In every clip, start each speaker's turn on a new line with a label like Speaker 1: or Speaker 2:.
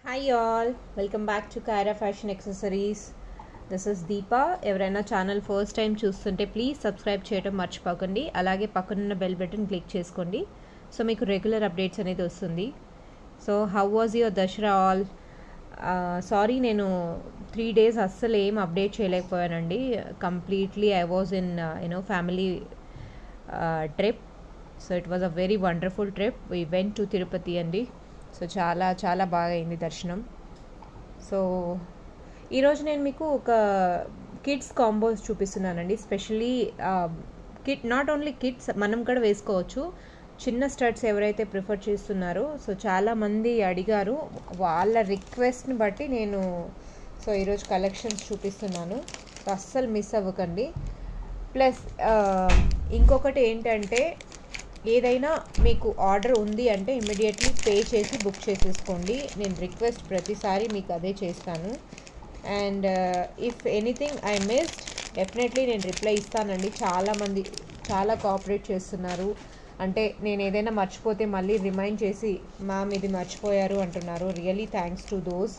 Speaker 1: hi all welcome back to Kaira fashion accessories this is Deepa ఎవరైనా channel first time చూస్తుంటే please subscribe చేయడం మర్చిపోకండి అలాగే పక్కనున్న బెల్ బటన్ క్లిక్ చేసుకోండి సో మీకు రెగ్యులర్ అప్డేట్స్ అనేది వస్తుంది so how was your Dasara all sorry నేను త్రీ డేస్ అస్సలు ఏం అప్డేట్ చేయలేకపోయానండి completely I was in you know family trip so it was a very wonderful trip we went to Tirupati అండి so చాలా చాలా బాగా అయింది దర్శనం సో ఈరోజు నేను మీకు ఒక కిడ్స్ కాంబోస్ చూపిస్తున్నానండి specially kid not only kids మనం కూడా వేసుకోవచ్చు చిన్న స్టడ్స్ ఎవరైతే ప్రిఫర్ చేస్తున్నారో సో చాలామంది అడిగారు వాళ్ళ రిక్వెస్ట్ని బట్టి నేను సో ఈరోజు కలెక్షన్స్ చూపిస్తున్నాను సో అస్సలు మిస్ అవ్వకండి ప్లస్ ఇంకొకటి ఏంటంటే ఏదైనా మీకు ఆర్డర్ ఉంది అంటే ఇమీడియట్లీ పే చేసి బుక్ చేసేసుకోండి నేను రిక్వెస్ట్ ప్రతిసారి మీకు అదే చేస్తాను and if anything I missed definitely నేను రిప్లై ఇస్తానండి చాలామంది చాలా కోఆపరేట్ చేస్తున్నారు అంటే నేను ఏదైనా మర్చిపోతే మళ్ళీ రిమైండ్ చేసి మ్యామ్ ఇది మర్చిపోయారు అంటున్నారు really thanks to those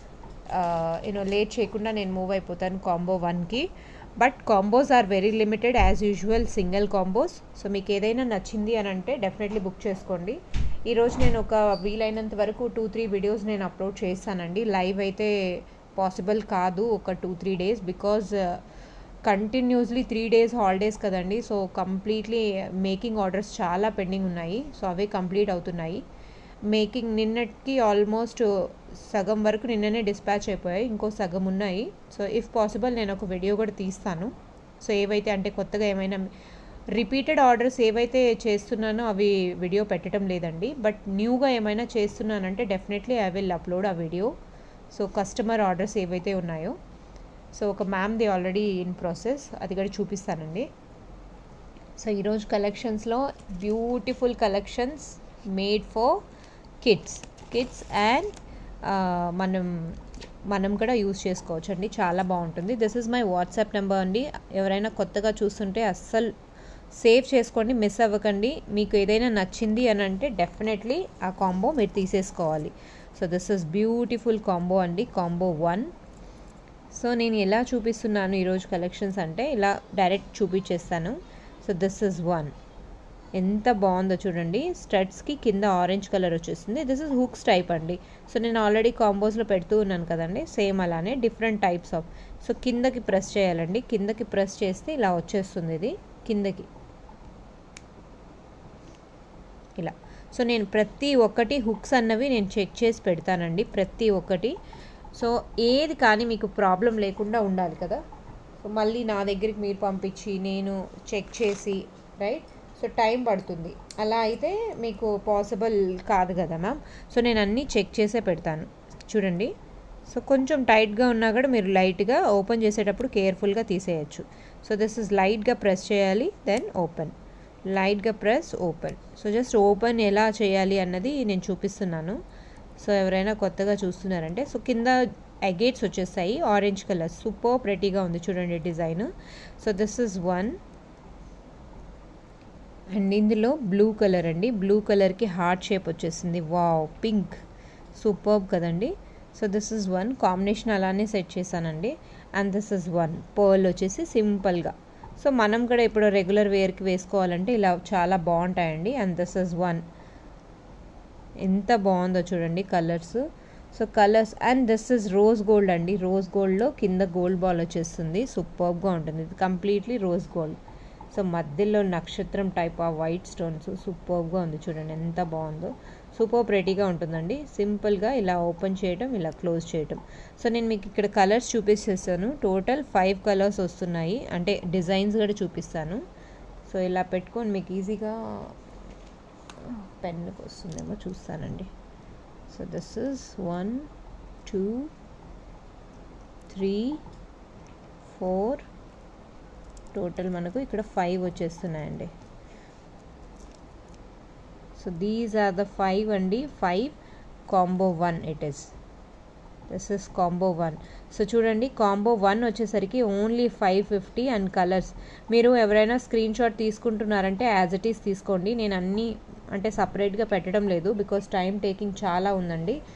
Speaker 1: you know late చేయకుండా నేను మూవ్ అయిపోతాను కాంబో వన్కి but combos are very limited as usual single combos so మీకు ఏదైనా నచ్చింది అని అంటే డెఫినెట్లీ బుక్ చేసుకోండి ఈరోజు నేను ఒక వీలైనంత వరకు టూ త్రీ వీడియోస్ నేను అప్లోడ్ చేస్తానండి లైవ్ అయితే పాసిబుల్ కాదు ఒక two three days because continuously three days holidays కదండి సో కంప్లీట్లీ మేకింగ్ ఆర్డర్స్ చాలా పెండింగ్ ఉన్నాయి సో అవే కంప్లీట్ అవుతున్నాయి మేకింగ్ నిన్నటికి ఆల్మోస్ట్ సగం వరకు నిన్ననే డిస్పాచ్ అయిపోయాయి ఇంకో సగం ఉన్నాయి సో ఇఫ్ పాసిబుల్ నేను ఒక వీడియో కూడా తీస్తాను సో ఏవైతే అంటే కొత్తగా ఏమైనా రిపీటెడ్ ఆర్డర్స్ ఏవైతే చేస్తున్నానో అవి వీడియో పెట్టడం లేదండి బట్ న్యూగా ఏమైనా చేస్తున్నానంటే డెఫినెట్లీ ఐ విల్ అప్లోడ్ ఆ వీడియో సో కస్టమర్ ఆర్డర్స్ ఏవైతే ఉన్నాయో సో ఒక మ్యామ్ది ఆల్రెడీ ఇన్ ప్రాసెస్ అది కూడా చూపిస్తానండి సో ఈరోజు కలెక్షన్స్లో beautiful collections made for kids kids and మనం మనం కూడా యూస్ చేసుకోవచ్చు అండి చాలా బాగుంటుంది this is my WhatsApp number అండి ఎవరైనా కొత్తగా చూస్తుంటే అస్సలు సేవ్ చేసుకోండి మిస్ అవ్వకండి మీకు ఏదైనా నచ్చింది అని అంటే డెఫినెట్లీ ఆ కాంబో మీరు తీసేసుకోవాలి so this is beautiful combo అండి కాంబో వన్ సో నేను ఎలా చూపిస్తున్నాను ఈరోజు కలెక్షన్స్ అంటే ఇలా డైరెక్ట్ చూపించేస్తాను సో దిస్ ఇస్ వన్ ఎంత బాగుందో చూడండి స్టడ్స్కి కింద ఆరెంజ్ కలర్ వచ్చేస్తుంది దిస్ ఇస్ హుక్స్ టైప్ అండి సో నేను ఆల్రెడీ కాంబోస్లో పెడుతూ ఉన్నాను కదండి సేమ్ అలానే డిఫరెంట్ టైప్స్ ఆఫ్ సో కిందకి ప్రెస్ చేయాలండి కిందకి ప్రెస్ చేస్తే ఇలా వచ్చేస్తుంది ఇది కిందకి ఇలా సో నేను ప్రతి ఒక్కటి హుక్స్ అన్నవి నేను చెక్ చేసి పెడతానండి ప్రతి ఒక్కటి సో ఏది కానీ మీకు ప్రాబ్లం లేకుండా ఉండాలి కదా సో మళ్ళీ నా దగ్గరికి మీరు పంపించి నేను చెక్ చేసి రైట్ సో టైం పడుతుంది అలా అయితే మీకు పాసిబుల్ కాదు కదా మ్యామ్ సో నేను అన్నీ చెక్ చేసే పెడతాను చూడండి సో కొంచెం టైట్గా ఉన్నా కూడా మీరు లైట్గా ఓపెన్ చేసేటప్పుడు కేర్ఫుల్గా తీసేయచ్చు సో దిస్ ఇస్ లైట్గా ప్రెస్ చేయాలి దెన్ ఓపెన్ లైట్గా press open so just open ఎలా చేయాలి అన్నది నేను చూపిస్తున్నాను సో ఎవరైనా కొత్తగా చూస్తున్నారంటే సో కింద అగేట్స్ వచ్చేస్తాయి ఆరెంజ్ కలర్ సూపర్ ప్రెటీగా ఉంది చూడండి design so this is one and ఇందులో బ్లూ కలర్ అండి బ్లూ కలర్కి హార్ట్ షేప్ వచ్చేసింది వావ్ పింక్ సూపర్బ్ కదండి so this is one combination అలానే సెట్ చేశానండి and this is one pearl వచ్చేసి సింపుల్గా సో మనం కూడా ఇప్పుడు రెగ్యులర్ వేర్కి వేసుకోవాలంటే ఇలా చాలా బాగుంటాయండి అండ్ దిస్ ఇస్ వన్ ఎంత బాగుందో చూడండి colours so colours and this is rose gold అండి రోజ్ గోల్డ్లో కింద గోల్డ్ బాల్ వచ్చేస్తుంది సూపర్గా ఉంటుంది ఇది కంప్లీట్లీ రోజ్ గోల్డ్ సో మధ్యలో నక్షత్రం టైప్ ఆ వైట్ స్టోన్స్ సూపర్గా ఉంది చూడండి ఎంత బాగుందో సూపర్ ప్రెటీగా ఉంటుందండి సింపుల్గా ఇలా ఓపెన్ చేయడం ఇలా క్లోజ్ చేయడం సో నేను మీకు ఇక్కడ కలర్స్ చూపిస్తాను టోటల్ ఫైవ్ కలర్స్ వస్తున్నాయి అంటే డిజైన్స్ కూడా చూపిస్తాను సో ఇలా పెట్టుకొని మీకు ఈజీగా పెన్కి వస్తుందేమో చూస్తానండి so this is one two three four total మనకు ఇక్కడ ఫైవ్ వచ్చేస్తున్నాయండి so these are the five అండి five combo one it is this is combo one so చూడండి కాంబో వన్ వచ్చేసరికి only five fifty and colours మీరు ఎవరైనా screen shot తీసుకుంటున్నారంటే as it is తీసుకోండి నేను అన్నీ అంటే సపరేట్గా పెట్టడం లేదు బికాస్ టైం టేకింగ్ చాలా ఉందండి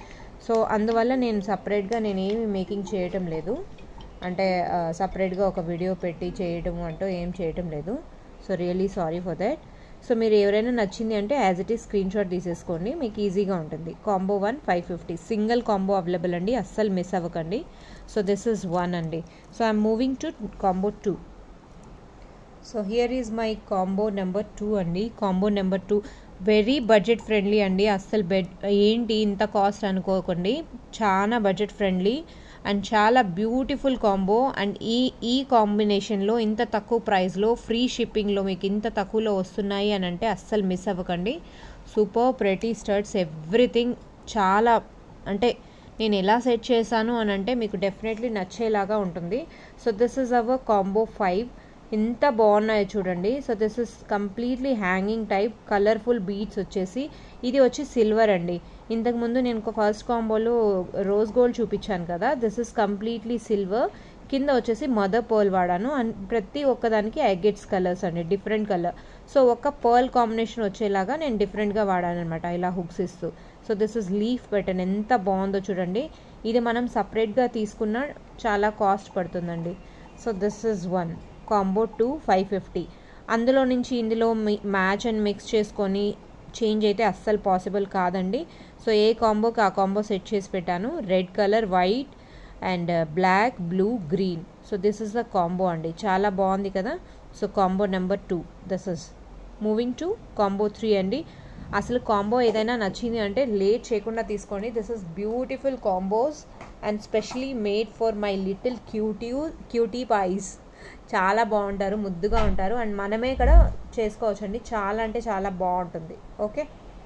Speaker 1: సో అందువల్ల నేను సపరేట్గా నేను ఏమి మేకింగ్ చేయటం లేదు అంటే సపరేట్గా ఒక వీడియో పెట్టి చేయటం అంటూ ఏం చేయటం లేదు so really sorry for that so మీరు ఎవరైనా నచ్చింది అంటే as it is screen shot తీసేసుకోండి మీకు ఈజీగా ఉంటుంది combo one five fifty single combo available అండి అస్సలు మిస్ అవ్వకండి సో దిస్ ఇస్ వన్ అండి so I'm moving to combo two so here is my combo number two అండి కాంబో నెంబర్ టూ వెరీ బడ్జెట్ ఫ్రెండ్లీ అండి అస్సలు బెడ్ ఏంటి ఇంత కాస్ట్ అనుకోకండి చాలా బడ్జెట్ ఫ్రెండ్లీ అండ్ చాలా బ్యూటిఫుల్ కాంబో అండ్ ఈ ఈ కాంబినేషన్లో ఇంత తక్కువ ప్రైస్లో ఫ్రీ షిప్పింగ్లో మీకు ఇంత తక్కువలో వస్తున్నాయి అని అంటే అస్సలు మిస్ అవ్వకండి సూపర్ ప్రెటీ స్టర్ట్స్ ఎవ్రీథింగ్ చాలా అంటే నేను ఎలా సెట్ చేశాను అని అంటే మీకు డెఫినెట్లీ నచ్చేలాగా ఉంటుంది so this is our combo five ఎంత బాగున్నాయో చూడండి so this is completely hanging type colourful beads వచ్చేసి ఇది వచ్చి సిల్వర్ అండి ఇంతకుముందు నేను ఒక ఫస్ట్ కాంబోలో రోజ్ గోల్డ్ చూపించాను కదా దిస్ ఇస్ కంప్లీట్లీ సిల్వర్ కింద వచ్చేసి మదర్ పర్ల్ వాడాను అండ్ ప్రతి ఒక్కదానికి అగెట్స్ కలర్స్ అండి డిఫరెంట్ కలర్ సో ఒక పర్ల్ కాంబినేషన్ వచ్చేలాగా నేను డిఫరెంట్గా వాడాను అనమాట ఇలా హుక్స్ ఇస్తూ so this is leaf button ఎంత బాగుందో చూడండి ఇది మనం సపరేట్గా తీసుకున్న చాలా కాస్ట్ పడుతుందండి so this is one combo two five fifty అందులో నుంచి ఇందులో మ్యాచ్ అండ్ మిక్స్ చేసుకొని చేంజ్ అయితే అస్సలు పాసిబుల్ కాదండి సో ఏ కాంబోకి ఆ కాంబో సెట్ చేసి పెట్టాను red colour white and black blue green so this is the combo అండి చాలా బాగుంది కదా so combo number two this is moving to combo three అండి అసలు కాంబో ఏదైనా నచ్చింది అంటే లేట్ చేయకుండా తీసుకోండి this is beautiful combos and specially made for my little cutie cutie pies చాలా బాగుంటారు ముద్దుగా ఉంటారు అండ్ మనమే ఇక్కడ చేసుకోవచ్చండి చాలా అంటే చాలా బాగుంటుంది okay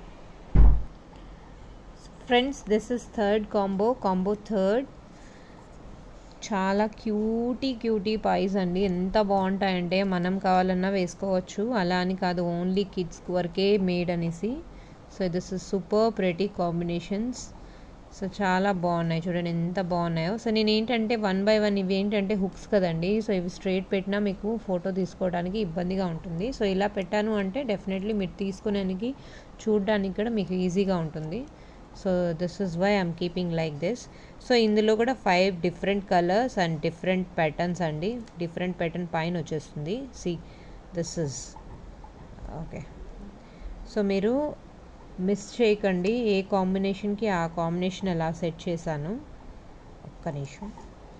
Speaker 1: friends this is third combo combo third చాలా క్యూటీ క్యూటీ పైస్ అండి ఎంత బాగుంటాయంటే మనం కావాలన్నా వేసుకోవచ్చు అలా అని కాదు ఓన్లీ కిడ్స్ వరకే మేడ్ అనేసి so this is super pretty combinations so చాలా బాగున్నాయి చూడండి ఎంత బాగున్నాయో సో నేను ఏంటంటే వన్ బై వన్ ఇవి ఏంటంటే హుక్స్ కదండి సో ఇవి స్ట్రైట్ పెట్టినా మీకు ఫోటో తీసుకోవడానికి ఇబ్బందిగా ఉంటుంది సో ఇలా పెట్టాను అంటే డెఫినెట్లీ మీరు తీసుకునేందుకు చూడడానికి కూడా మీకు ఈజీగా ఉంటుంది so this is why I'm keeping like this so ఇందులో కూడా five different colours and different patterns అండి డిఫరెంట్ ప్యాటర్న్ పైన వచ్చేస్తుంది see this is okay so మీరు మిస్ చేయకండి ఏ కాంబినేషన్కి ఆ కాంబినేషన్ ఎలా సెట్ చేశాను ఒక్క నిమిషం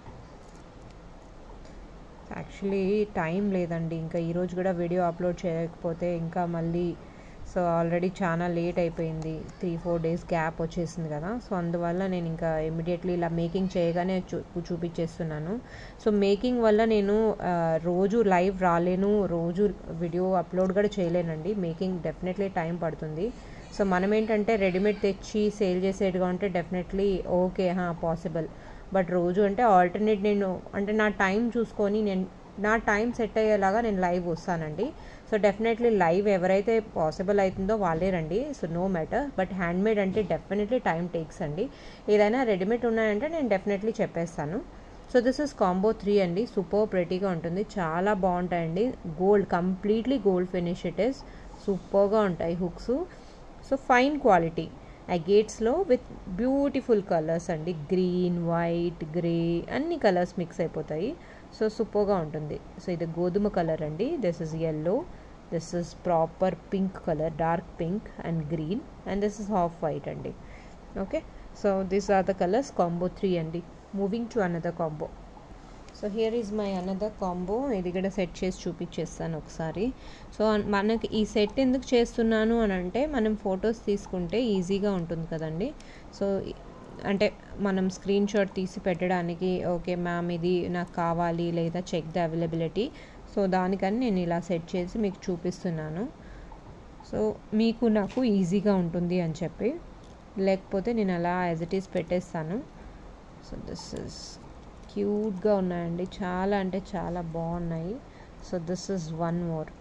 Speaker 1: యాక్చువల్లీ టైం లేదండి ఇంకా ఈరోజు కూడా వీడియో అప్లోడ్ చేయకపోతే ఇంకా మళ్ళీ సో ఆల్రెడీ చాలా లేట్ అయిపోయింది త్రీ ఫోర్ డేస్ గ్యాప్ వచ్చేసింది కదా సో అందువల్ల నేను ఇంకా ఇమీడియట్లీ ఇలా మేకింగ్ చేయగానే చూ చూపించేస్తున్నాను సో మేకింగ్ వల్ల నేను రోజు లైవ్ రాలేను రోజు వీడియో అప్లోడ్ కూడా చేయలేనండి మేకింగ్ డెఫినెట్లీ టైం పడుతుంది సో మనం ఏంటంటే రెడీమేడ్ తెచ్చి సేల్ చేసేట్టుగా ఉంటే డెఫినెట్లీ ఓకే పాసిబుల్ బట్ రోజు అంటే ఆల్టర్నేట్ నేను అంటే నా టైం చూసుకొని నేను నా టైం సెట్ అయ్యేలాగా నేను లైవ్ వస్తానండి సో డెఫినెట్లీ లైవ్ ఎవరైతే పాసిబుల్ అవుతుందో వాళ్ళే రండి so no matter but handmade అంటే డెఫినెట్లీ టైం టేక్స్ అండి ఏదైనా రెడీమేడ్ ఉన్నాయంటే నేను డెఫినెట్లీ చెప్పేస్తాను so this is combo three అండి సూపర్ ప్రెటీగా ఉంటుంది చాలా బాగుంటాయండి gold completely gold finish it is సూపర్గా ఉంటాయి హుక్స్ సో ఫైన్ క్వాలిటీ అగేట్స్లో విత్ బ్యూటిఫుల్ కలర్స్ అండి గ్రీన్ వైట్ గ్రే అన్ని కలర్స్ మిక్స్ అయిపోతాయి సో సూపర్గా ఉంటుంది సో ఇది గోధుమ కలర్ అండి this is yellow this is proper pink colour dark pink and green and this is half white అండి okay so this are the colours combo three అండి moving to another combo so here is my another combo ఇది కూడా set చేసి చూపించేస్తాను ఒకసారి so మనకి ఈ set ఎందుకు చేస్తున్నాను అని అంటే మనం ఫొటోస్ తీసుకుంటే ఈజీగా ఉంటుంది కదండి సో అంటే మనం స్క్రీన్ షాట్ తీసి పెట్టడానికి ఓకే మ్యామ్ ఇది నాకు కావాలి లేదా చెక్ ద అవైలబిలిటీ సో దానికని నేను ఇలా సెట్ చేసి మీకు చూపిస్తున్నాను సో మీకు నాకు ఈజీగా ఉంటుంది అని చెప్పి లేకపోతే నేను అలా యాజ్ ఇట్ ఈస్ పెట్టేస్తాను సో దిస్ ఇస్ క్యూట్గా ఉన్నాయండి చాలా అంటే చాలా బాగున్నాయి so this is one more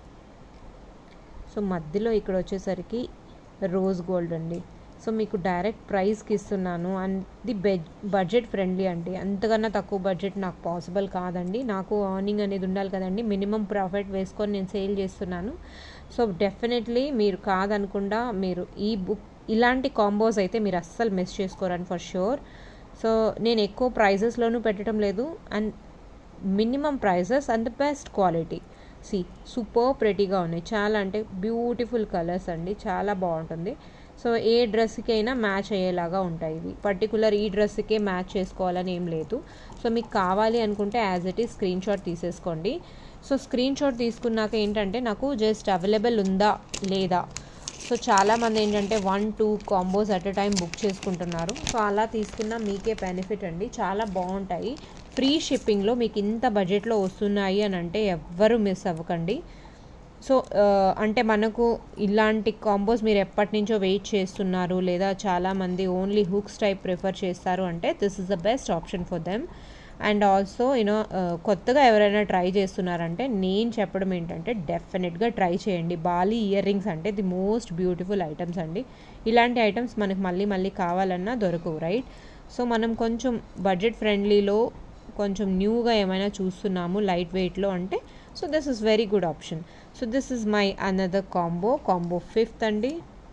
Speaker 1: so మధ్యలో ఇక్కడ వచ్చేసరికి రోజ్ గోల్డ్ అండి సో మీకు డైరెక్ట్ ప్రైస్కి ఇస్తున్నాను and the best budget friendly అండి అంతకన్నా తక్కువ బడ్జెట్ నాకు పాసిబుల్ కాదండి నాకు ఎర్నింగ్ అనేది ఉండాలి కదండి మినిమం ప్రాఫిట్ వేసుకొని నేను సేల్ చేస్తున్నాను సో డెఫినెట్లీ మీరు కాదనకుండా మీరు ఈ బుక్ ఇలాంటి కాంబోస్ అయితే మీరు అస్సలు మిస్ చేసుకోరని ఫర్ షూర్ సో నేను ఎక్కువ ప్రైజెస్లోనూ పెట్టడం లేదు and minimum prices and the best quality see super ప్రెటీగా ఉన్నాయి చాలా అంటే బ్యూటిఫుల్ కలర్స్ అండి చాలా బాగుంటుంది సో ఏ డ్రెస్కి అయినా మ్యాచ్ అయ్యేలాగా ఉంటాయి ఇవి పర్టికులర్ ఈ డ్రెస్కే మ్యాచ్ చేసుకోవాలని ఏం లేదు సో మీకు కావాలి అనుకుంటే as it is screen shot తీసేసుకోండి సో స్క్రీన్ షాట్ తీసుకున్నాక ఏంటంటే నాకు జస్ట్ అవైలబుల్ ఉందా లేదా సో చాలామంది ఏంటంటే one two combos at a time book చేసుకుంటున్నారు సో అలా తీసుకున్న మీకే బెనిఫిట్ అండి చాలా బాగుంటాయి ఫ్రీ షిప్పింగ్లో మీకు ఇంత బడ్జెట్లో వస్తున్నాయి అని అంటే ఎవ్వరూ మిస్ అవ్వకండి సో అంటే మనకు ఇలాంటి కాంబోస్ మీరు ఎప్పటి నుంచో వెయిట్ చేస్తున్నారు లేదా చాలామంది ఓన్లీ హుక్స్ టైప్ ప్రిఫర్ చేస్తారు అంటే this is the best option for them and also you know కొత్తగా ఎవరైనా ట్రై చేస్తున్నారంటే నేను చెప్పడం ఏంటంటే డెఫినెట్గా ట్రై చేయండి బాలీ ఇయర్ రింగ్స్ అంటే ది మోస్ట్ బ్యూటిఫుల్ ఐటమ్స్ అండి ఇలాంటి ఐటమ్స్ మనకి మళ్ళీ మళ్ళీ కావాలన్నా దొరకవు రైట్ సో మనం కొంచెం బడ్జెట్ ఫ్రెండ్లీలో కొంచెం న్యూగా ఏమైనా చూస్తున్నాము లైట్ వెయిట్లో అంటే so this is very good option so this is my another combo combo fifth అండి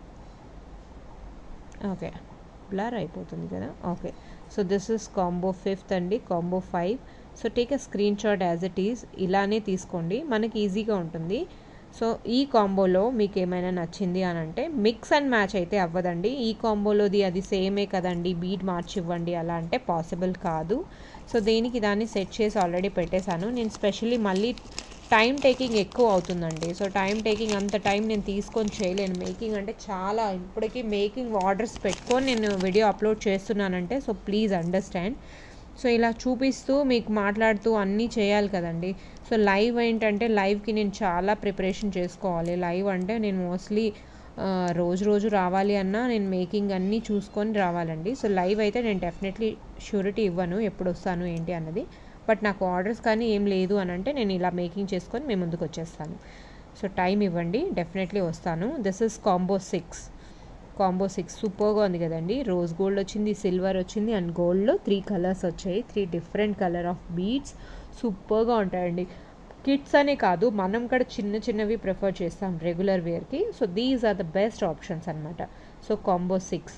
Speaker 1: ఓకే బ్లర్ అయిపోతుంది కదా okay so this is combo fifth అండి combo five so take a screen shot as it is ఇలానే తీసుకోండి మనకి ఈజీగా ఉంటుంది so ఈ కాంబోలో మీకు ఏమైనా నచ్చింది అని అంటే మిక్స్ అండ్ మ్యాచ్ అయితే అవ్వదండి ఈ కాంబోలోది అది సేమే కదండి బీట్ మార్చి ఇవ్వండి అలా అంటే పాసిబుల్ కాదు సో దేనికి దాన్ని సెట్ చేసి ఆల్రెడీ పెట్టేశాను నేను స్పెషల్లీ మళ్ళీ టైం టేకింగ్ ఎక్కువ అవుతుందండి సో టైం టేకింగ్ అంత టైం నేను తీసుకొని చేయలేను మేకింగ్ అంటే చాలా ఇప్పటికీ మేకింగ్ ఆర్డర్స్ పెట్టుకొని నేను వీడియో అప్లోడ్ చేస్తున్నానంటే సో ప్లీజ్ అండర్స్టాండ్ సో ఇలా చూపిస్తూ మీకు మాట్లాడుతూ అన్నీ చేయాలి కదండి సో లైవ్ ఏంటంటే లైవ్కి నేను చాలా ప్రిపరేషన్ చేసుకోవాలి లైవ్ అంటే నేను మోస్ట్లీ రోజు రోజు రావాలి అన్నా నేను మేకింగ్ అన్నీ చూసుకొని రావాలండి సో లైవ్ అయితే నేను డెఫినెట్లీ షూరిటీ ఇవ్వను ఎప్పుడు వస్తాను ఏంటి అన్నది బట్ నాకు ఆర్డర్స్ కానీ ఏం లేదు అని అంటే నేను ఇలా మేకింగ్ చేసుకొని మేము ముందుకు వచ్చేస్తాను సో టైం ఇవ్వండి డెఫినెట్లీ వస్తాను this is combo six combo six సూపర్గా ఉంది కదండి రోజ్ గోల్డ్ వచ్చింది సిల్వర్ వచ్చింది అండ్ గోల్డ్లో త్రీ కలర్స్ వచ్చాయి three different colour of beads సూపర్గా ఉంటాయండి కిడ్స్ అనే కాదు మనం కూడా చిన్న చిన్నవి ప్రిఫర్ చేస్తాం రెగ్యులర్ వేర్కి so these are the best options అనమాట సో కాంబో సిక్స్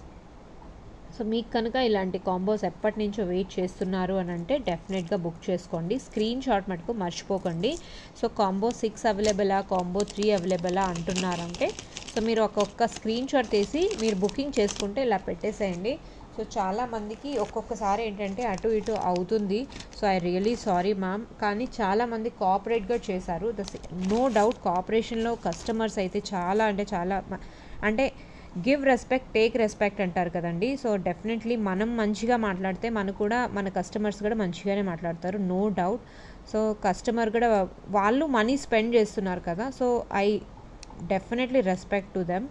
Speaker 1: సో మీకు కనుక ఇలాంటి కాంబోస్ ఎప్పటి నుంచో వెయిట్ చేస్తున్నారు అని అంటే డెఫినెట్గా బుక్ చేసుకోండి స్క్రీన్ షాట్ మటుకు మర్చిపోకండి సో కాంబో సిక్స్ అవైలబులా కాంబో త్రీ అవైలబులా అంటున్నారంటే సో మీరు ఒక్కొక్క స్క్రీన్ షాట్ తీసి మీరు బుకింగ్ చేసుకుంటే ఇలా పెట్టేసేయండి సో చాలామందికి ఒక్కొక్కసారి ఏంటంటే అటు ఇటు అవుతుంది so I really sorry ma'am కానీ చాలామంది కోఆపరేట్గా చేశారు ద నో డౌట్ కోఆపరేషన్లో కస్టమర్స్ అయితే చాలా అంటే చాలా అంటే గివ్ రెస్పెక్ట్ టేక్ రెస్పెక్ట్ అంటారు కదండి సో డెఫినెట్లీ మనం మంచిగా మాట్లాడితే మన కూడా మన కస్టమర్స్ కూడా మంచిగానే మాట్లాడతారు నో డౌట్ సో కస్టమర్ కూడా వాళ్ళు మనీ స్పెండ్ చేస్తున్నారు కదా so I definitely respect to them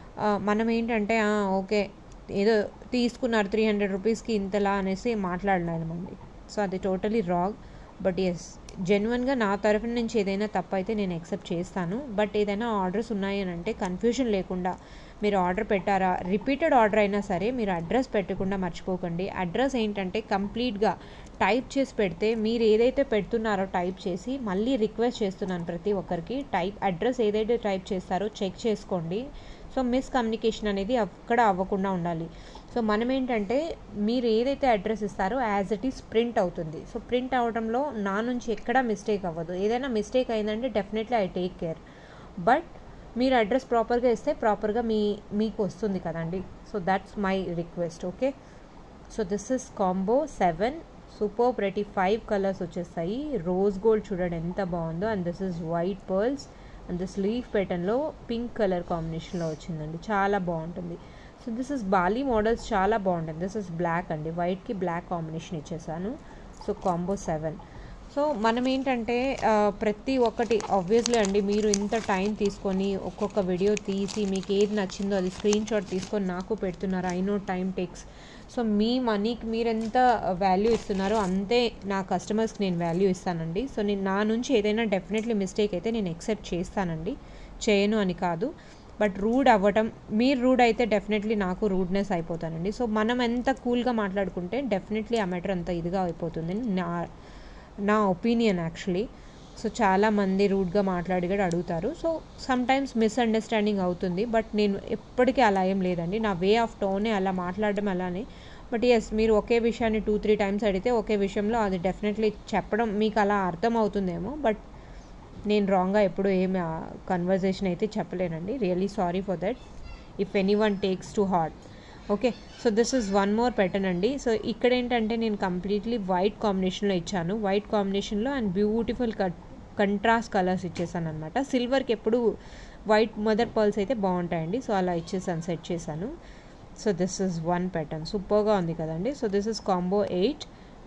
Speaker 1: మనం ఏంటంటే ఓకే ఏదో తీసుకున్నారు త్రీ హండ్రెడ్ రూపీస్కి ఇంతలా అనేసి మాట్లాడలేమండి సో అది టోటలీ రాంగ్ బట్ ఎస్ జెన్యున్గా నా తరఫు నుంచి ఏదైనా తప్పు అయితే నేను యాక్సెప్ట్ చేస్తాను బట్ ఏదైనా ఆర్డర్స్ ఉన్నాయి అని అంటే కన్ఫ్యూజన్ లేకుండా మీరు ఆర్డర్ పెట్టారా రిపీటెడ్ ఆర్డర్ అయినా సరే మీరు అడ్రస్ పెట్టకుండా మర్చిపోకండి అడ్రస్ ఏంటంటే కంప్లీట్గా టైప్ చేసి పెడితే మీరు ఏదైతే పెడుతున్నారో టైప్ చేసి మళ్ళీ రిక్వెస్ట్ చేస్తున్నాను ప్రతి ఒక్కరికి టైప్ అడ్రస్ ఏదైతే టైప్ చేస్తారో చెక్ చేసుకోండి సో మిస్కమ్యూనికేషన్ అనేది అక్కడ అవ్వకుండా ఉండాలి సో మనం ఏంటంటే మీరు ఏదైతే అడ్రస్ ఇస్తారో యాజ్ ఇట్ ఈస్ ప్రింట్ అవుతుంది సో ప్రింట్ అవడంలో నా నుంచి ఎక్కడా మిస్టేక్ అవ్వదు ఏదైనా మిస్టేక్ అయిందంటే definitely I take care but మీరు అడ్రస్ ప్రాపర్గా ఇస్తే ప్రాపర్గా మీ మీకు వస్తుంది కదండి so that's my request okay so this is combo seven super pretty five colours వచ్చేస్తాయి రోజ్ గోల్డ్ చూడండి ఎంత బాగుందో and this is white pearls and this leaf ప్యాటర్న్లో పింక్ కలర్ కాంబినేషన్లో వచ్చిందండి చాలా బాగుంటుంది so this is bali models చాలా బాగుంటుంది దిస్ ఇస్ బ్లాక్ అండి వైట్కి బ్లాక్ కాంబినేషన్ ఇచ్చేసాను సో కాంబో సెవెన్ సో మనం ఏంటంటే ప్రతి ఒక్కటి ఆబ్వియస్లీ అండి మీరు ఇంత టైం తీసుకొని ఒక్కొక్క వీడియో తీసి మీకు ఏది నచ్చిందో అది స్క్రీన్ షాట్ తీసుకొని నాకు పెడుతున్నారు I know time takes so మీ మనీకి మీరు ఎంత వాల్యూ ఇస్తున్నారో అంతే నా కస్టమర్స్కి నేను వాల్యూ ఇస్తానండి సో నేను నా నుంచి ఏదైనా డెఫినెట్లీ మిస్టేక్ అయితే నేను ఎక్సెప్ట్ చేస్తానండి చేయను అని కాదు బట్ రూడ్ అవ్వటం మీరు రూడ్ అయితే డెఫినెట్లీ నాకు రూడ్నెస్ అయిపోతానండి సో మనం ఎంత కూల్గా మాట్లాడుకుంటే డెఫినెట్లీ ఆ మ్యాటర్ అంత ఇదిగా అయిపోతుంది నా నా ఒపీనియన్ యాక్చువల్లీ సో చాలా మంది రూడ్గా మాట్లాడి కూడా అడుగుతారు సో సమ్ టైమ్స్ మిస్అండర్స్టాండింగ్ అవుతుంది బట్ నేను ఎప్పటికీ అలా ఏం లేదండి నా వే ఆఫ్ టోనే అలా మాట్లాడడం అలానే బట్ ఎస్ మీరు ఒకే విషయాన్ని టూ త్రీ టైమ్స్ అడిగితే ఒకే విషయంలో అది డెఫినెట్లీ చెప్పడం మీకు అలా అర్థం అవుతుందేమో బట్ నేను రాంగ్గా ఎప్పుడు ఏమి కన్వర్జేషన్ అయితే చెప్పలేనండి really sorry for that if anyone takes to heart okay so this is one more pattern అండి సో ఇక్కడ ఏంటంటే నేను కంప్లీట్లీ వైట్ కాంబినేషన్లో ఇచ్చాను వైట్ కాంబినేషన్లో and beautiful cut contrast colours ఇచ్చేసాను అనమాట సిల్వర్కి ఎప్పుడు వైట్ మదర్ పర్ల్స్ అయితే బాగుంటాయండి సో అలా ఇచ్చేసాను సెట్ చేశాను so this is one pattern సూపర్గా ఉంది కదండి so this is combo eight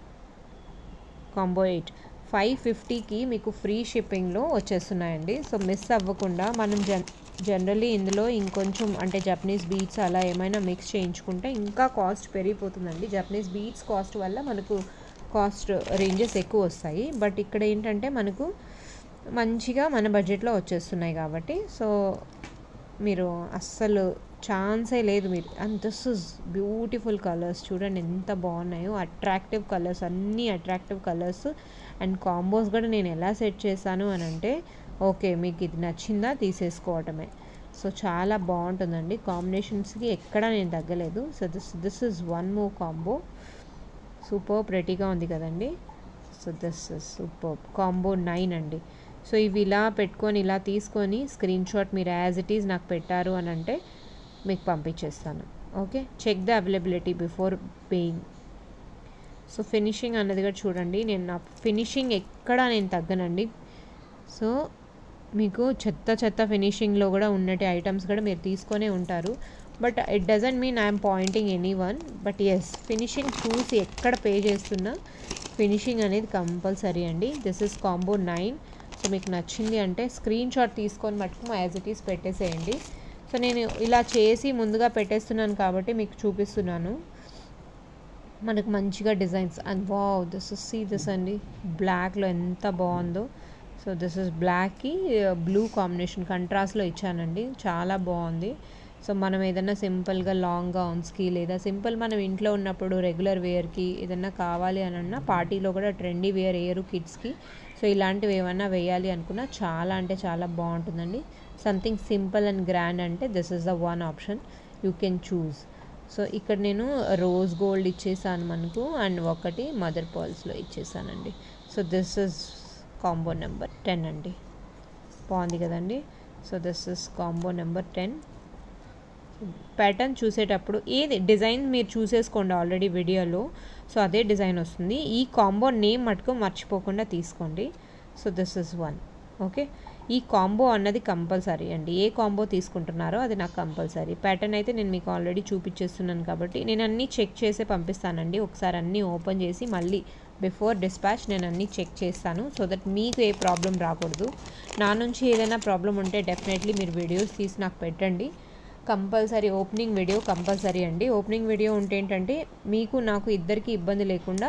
Speaker 1: combo eight five ఫిఫ్టీకి మీకు ఫ్రీ షిప్పింగ్లో వచ్చేస్తున్నాయండి సో మిస్ అవ్వకుండా మనం జన్ జనరలీ ఇందులో ఇంకొంచెం అంటే జపనీస్ బీట్స్ అలా ఏమైనా మిక్స్ చేయించుకుంటే ఇంకా కాస్ట్ పెరిగిపోతుందండి జపనీస్ బీట్స్ కాస్ట్ వల్ల మనకు కాస్ట్ రేంజెస్ ఎక్కువ వస్తాయి బట్ ఇక్కడ ఏంటంటే మనకు మంచిగా మన బడ్జెట్లో వచ్చేస్తున్నాయి కాబట్టి సో మీరు అస్సలు ఛాన్సే లేదు మీరు and this is beautiful colours చూడండి ఎంత బాగున్నాయో అట్రాక్టివ్ కలర్స్ అన్నీ అట్రాక్టివ్ కలర్స్ అండ్ కాంబోస్ కూడా నేను ఎలా సెట్ చేశాను అని అంటే ఓకే మీకు ఇది నచ్చిందా తీసేసుకోవటమే సో చాలా బాగుంటుందండి కాంబినేషన్స్కి ఎక్కడా నేను తగ్గలేదు so this this is one more combo super ప్రెటీగా ఉంది కదండి so this is super combo nine అండి సో ఇవి ఇలా పెట్టుకొని ఇలా తీసుకొని స్క్రీన్ షాట్ మీరు యాజ్ ఇట్ ఈజ్ నాకు పెట్టారు అని అంటే మీకు పంపించేస్తాను okay check the availability before paying so finishing అన్నది కూడా చూడండి నేను నా ఫినిషింగ్ ఎక్కడా నేను తగ్గనండి సో మీకు చెత్త చెత్త ఫినిషింగ్లో కూడా ఉన్నటి ఐటమ్స్ కూడా మీరు తీసుకొనే ఉంటారు but it doesn't mean I'm pointing anyone but as finishing చూసి ఎక్కడ పే చేస్తున్నా ఫినిషింగ్ అనేది కంపల్సరీ అండి this is combo nine so మీకు నచ్చింది అంటే స్క్రీన్ షాట్ తీసుకొని మటుకు యాజ్ ఇట్ ఈస్ పెట్టేసేయండి సో నేను ఇలా చేసి ముందుగా పెట్టేస్తున్నాను కాబట్టి మీకు చూపిస్తున్నాను మనకు మంచిగా designs and wow this is see this అండి బ్లాక్లో ఎంత బాగుందో సో దిస్ ఇస్ బ్లాక్కి బ్లూ కాంబినేషన్ కంట్రాస్ట్లో ఇచ్చానండి చాలా బాగుంది సో మనం ఏదైనా సింపుల్గా లాంగ్ గౌన్స్కి లేదా సింపుల్ మనం ఇంట్లో ఉన్నప్పుడు రెగ్యులర్ వేర్కి ఏదైనా కావాలి అని అన్నా పార్టీలో కూడా ట్రెండీ వేర్ వేయరు కిడ్స్కి సో ఇలాంటివి ఏమన్నా వేయాలి అనుకున్నా చాలా అంటే చాలా బాగుంటుందండి సంథింగ్ సింపుల్ అండ్ గ్రాండ్ అంటే this is the one option you can choose so ఇక్కడ నేను రోజ్ గోల్డ్ ఇచ్చేసాను మనకు అండ్ ఒకటి మదర్ పర్ల్స్లో ఇచ్చేసానండి so this is combo number ten అండి బాగుంది కదండి so this is combo number ten pattern చూసేటప్పుడు ఏది డిజైన్ మీరు చూసేసుకోండి ఆల్రెడీ వీడియోలో సో అదే డిజైన్ వస్తుంది ఈ కాంబో నేమ్ మటుకు మర్చిపోకుండా తీసుకోండి so this is one okay ఈ కాంబో అన్నది కంపల్సరీ అండి ఏ కాంబో తీసుకుంటున్నారో అది నాకు కంపల్సరీ ప్యాటర్న్ అయితే నేను మీకు ఆల్రెడీ చూపించేస్తున్నాను కాబట్టి నేను అన్నీ చెక్ చేసే పంపిస్తానండి ఒకసారి అన్నీ ఓపెన్ చేసి మళ్ళీ బిఫోర్ డిస్పాచ్ నేను అన్నీ చెక్ చేస్తాను సో దట్ మీకు ఏ ప్రాబ్లం రాకూడదు నా నుంచి ఏదైనా ప్రాబ్లం ఉంటే డెఫినెట్లీ మీరు వీడియోస్ తీసి నాకు పెట్టండి కంపల్సరీ ఓపెనింగ్ వీడియో కంపల్సరీ అండి ఓపెనింగ్ వీడియో ఉంటే ఏంటంటే మీకు నాకు ఇద్దరికి ఇబ్బంది లేకుండా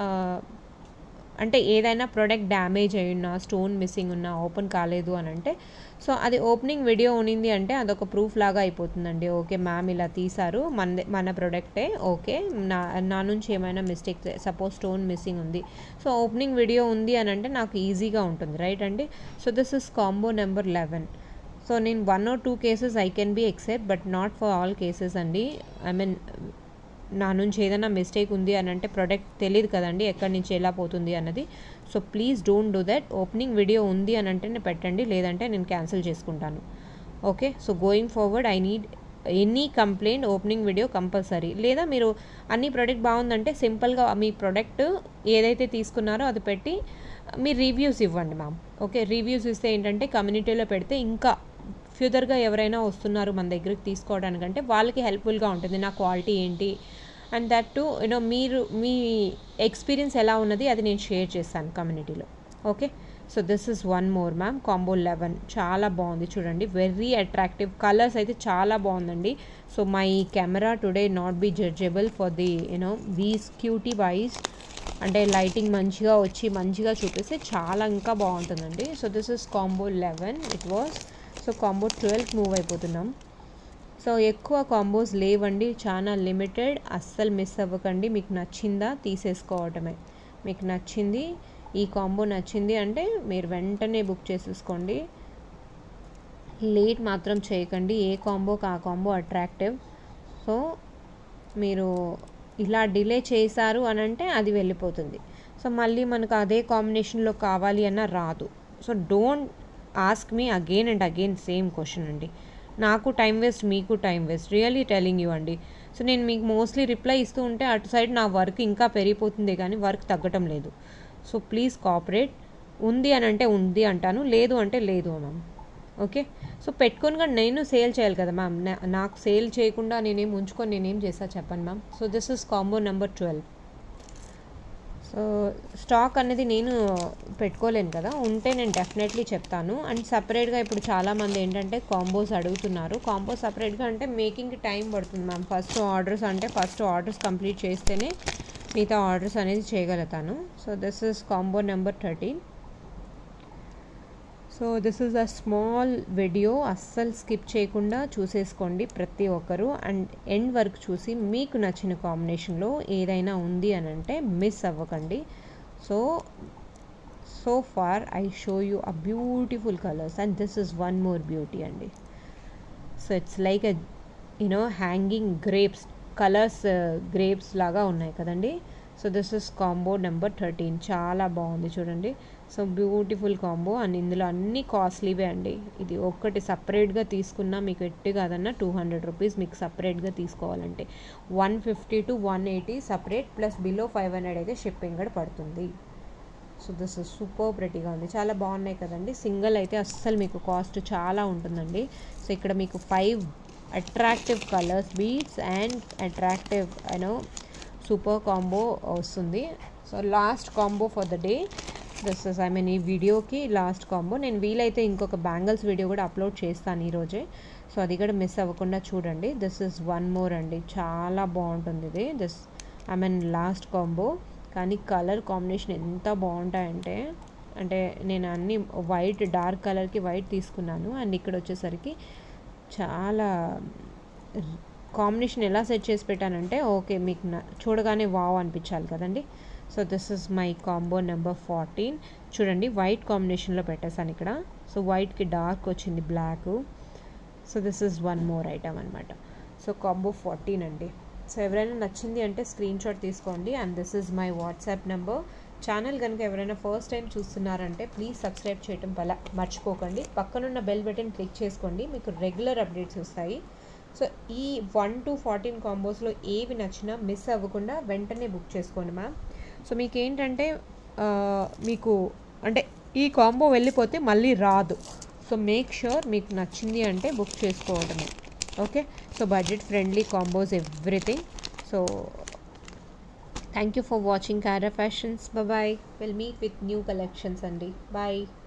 Speaker 1: అంటే ఏదైనా ప్రోడక్ట్ డ్యామేజ్ అయి ఉన్నా స్టోన్ మిస్సింగ్ ఉన్నా ఓపెన్ కాలేదు అని అంటే సో అది ఓపెనింగ్ వీడియో ఉన్నింది అంటే అదొక ప్రూఫ్ లాగా అయిపోతుందండి ఓకే మ్యామ్ ఇలా తీశారు మన మన ప్రోడక్టే ఓకే నా నా నుంచి ఏమైనా మిస్టేక్ సపోజ్ స్టోన్ మిస్సింగ్ ఉంది సో ఓపెనింగ్ వీడియో ఉంది అని అంటే నాకు ఈజీగా ఉంటుంది రైట్ అండి so this is combo number eleven so నేను one or two cases I can be except but not for all cases అండి ఐ మీన్ నా నుంచి ఏదైనా మిస్టేక్ ఉంది అని అంటే ప్రోడక్ట్ తెలియదు కదండి ఎక్కడి నుంచి ఎలా పోతుంది అన్నది so please don't do that opening video ఉంది అని అంటేనే పెట్టండి లేదంటే నేను క్యాన్సిల్ చేసుకుంటాను okay so going forward I need any complaint opening video compulsory లేదా మీరు అన్ని ప్రోడక్ట్ బాగుందంటే సింపుల్గా మీ ప్రోడక్ట్ ఏదైతే తీసుకున్నారో అది పెట్టి మీరు రివ్యూస్ ఇవ్వండి మ్యామ్ ఓకే రివ్యూస్ ఇస్తే ఏంటంటే కమ్యూనిటీలో పెడితే ఇంకా ఫ్యూచర్గా ఎవరైనా వస్తున్నారు మన దగ్గరికి తీసుకోవడానికంటే వాళ్ళకి హెల్ప్ఫుల్గా ఉంటుంది నా క్వాలిటీ ఏంటి అండ్ దట్ టు యూనో మీరు మీ ఎక్స్పీరియన్స్ ఎలా ఉన్నది అది నేను షేర్ చేస్తాను కమ్యూనిటీలో okay so this is one more ma'am combo eleven చాలా బాగుంది చూడండి వెరీ అట్రాక్టివ్ కలర్స్ అయితే చాలా బాగుందండి so my camera today not be judgeable for the you know these quality wise అంటే లైటింగ్ మంచిగా వచ్చి మంచిగా చూపిస్తే చాలా ఇంకా బాగుంటుందండి so this is combo eleven it was so combo twelve move అయిపోతున్నాం సో ఎక్కువ కాంబోస్ లేవండి చాలా లిమిటెడ్ అస్సలు మిస్ అవ్వకండి మీకు నచ్చిందా తీసేసుకోవటమే మీకు నచ్చింది ఈ కాంబో నచ్చింది అంటే మీరు వెంటనే బుక్ చేసేసుకోండి లేట్ మాత్రం చేయకండి ఏ కాంబోకి ఆ కాంబో అట్రాక్టివ్ సో మీరు ఇలా డిలే చేశారు అని అంటే అది వెళ్ళిపోతుంది సో మళ్ళీ మనకు అదే కాంబినేషన్లో కావాలి అన్న రాదు so don't ask me again and again same question అండి నాకు టైం వేస్ట్ మీకు time waste really telling you అండి సో నేను మీకు మోస్ట్లీ రిప్లై ఇస్తూ ఉంటే అటు సైడ్ నా వర్క్ ఇంకా పెరిగిపోతుంది కానీ వర్క్ తగ్గటం లేదు సో ప్లీజ్ కోఆపరేట్ ఉంది అని అంటే ఉంది అంటాను లేదు అంటే లేదు మ్యామ్ ఓకే సో పెట్టుకొని కూడా నేను సేల్ చేయాలి కదా మ్యామ్ నాకు సేల్ చేయకుండా నేనేం ఉంచుకొని నేనేం చేస్తా చెప్పండి ma'am so this is combo number twelve so stock అనేది నేను పెట్టుకోలేను కదా ఉంటే నేను డెఫినెట్లీ చెప్తాను అండ్ సపరేట్గా ఇప్పుడు చాలామంది ఏంటంటే కాంబోస్ అడుగుతున్నారు కాంబోస్ సపరేట్గా అంటే మేకింగ్కి టైం పడుతుంది మ్యామ్ ఫస్ట్ ఆర్డర్స్ అంటే ఫస్ట్ ఆర్డర్స్ కంప్లీట్ చేస్తేనే మిగతా ఆర్డర్స్ అనేది చేయగలుగుతాను so this is combo number thirteen so this is a small video అస్సలు స్కిప్ చేయకుండా చూసేసుకోండి ప్రతి ఒక్కరు అండ్ ఎండ్ వరకు చూసి మీకు నచ్చిన కాంబినేషన్లో ఏదైనా ఉంది అని అంటే మిస్ అవ్వకండి so so far I show you a beautiful colours and this is one more beauty అండి so it's like a you know hanging grapes colours grapes లాగా ఉన్నాయి కదండి so this is combo number thirteen చాలా బాగుంది చూడండి so beautiful combo and ఇందులో అన్ని కాస్ట్లీవే అండి ఇది ఒక్కటి సపరేట్గా తీసుకున్నా మీకు ఎట్టి కాదన్నా టూ హండ్రెడ్ రూపీస్ మీకు సపరేట్గా తీసుకోవాలంటే one fifty to one eighty separate plus below five hundred అయితే షిప్పింగ్ కూడా పడుతుంది సో దిస్ ఇస్ సూపర్ ప్రెటీగా ఉంది చాలా బాగున్నాయి కదండి సింగిల్ అయితే అస్సలు మీకు కాస్ట్ చాలా ఉంటుందండి సో ఇక్కడ మీకు five attractive colours beads and attractive you know super combo వస్తుంది so last combo for the day this is I mean ఈ వీడియోకి లాస్ట్ కాంబో నేను వీలైతే ఇంకొక బ్యాంగిల్స్ వీడియో కూడా అప్లోడ్ చేస్తాను ఈరోజే సో అది కూడా మిస్ అవ్వకుండా చూడండి దిస్ ఇస్ వన్ మోర్ అండి చాలా బాగుంటుంది ఇది this I mean last combo కానీ కలర్ కాంబినేషన్ ఎంత బాగుంటాయంటే అంటే నేను అన్ని వైట్ డార్క్ కలర్కి వైట్ తీసుకున్నాను అండ్ ఇక్కడ వచ్చేసరికి చాలా కాంబినేషన్ ఎలా సెట్ చేసి పెట్టానంటే ఓకే మీకు చూడగానే వావ్ అనిపించాలి కదండి so this is my combo number fourteen చూడండి వైట్ కాంబినేషన్లో పెట్టేశాను ఇక్కడ సో వైట్కి డార్క్ వచ్చింది black so this is one more item అనమాట సో కాంబో ఫార్టీన్ అండి సో ఎవరైనా నచ్చింది అంటే స్క్రీన్ షాట్ తీసుకోండి and this is my WhatsApp number channel కనుక ఎవరైనా ఫస్ట్ టైం చూస్తున్నారంటే ప్లీజ్ సబ్స్క్రైబ్ చేయటం పల మర్చిపోకండి పక్కనున్న బెల్ బటన్ క్లిక్ చేసుకోండి మీకు రెగ్యులర్ అప్డేట్స్ వస్తాయి సో ఈ వన్ టు ఫార్టీన్ కాంబోస్లో ఏవి నచ్చినా మిస్ అవ్వకుండా వెంటనే బుక్ చేసుకోండి మ్యామ్ సో మీకు ఏంటంటే మీకు అంటే ఈ కాంబో వెళ్ళిపోతే మళ్ళీ రాదు సో మేక్ ష్యూర్ మీకు నచ్చింది అంటే బుక్ చేసుకోవడమే okay so budget friendly combos everything so thank you for watching Kara fashions bye will meet with new collections అండి బాయ్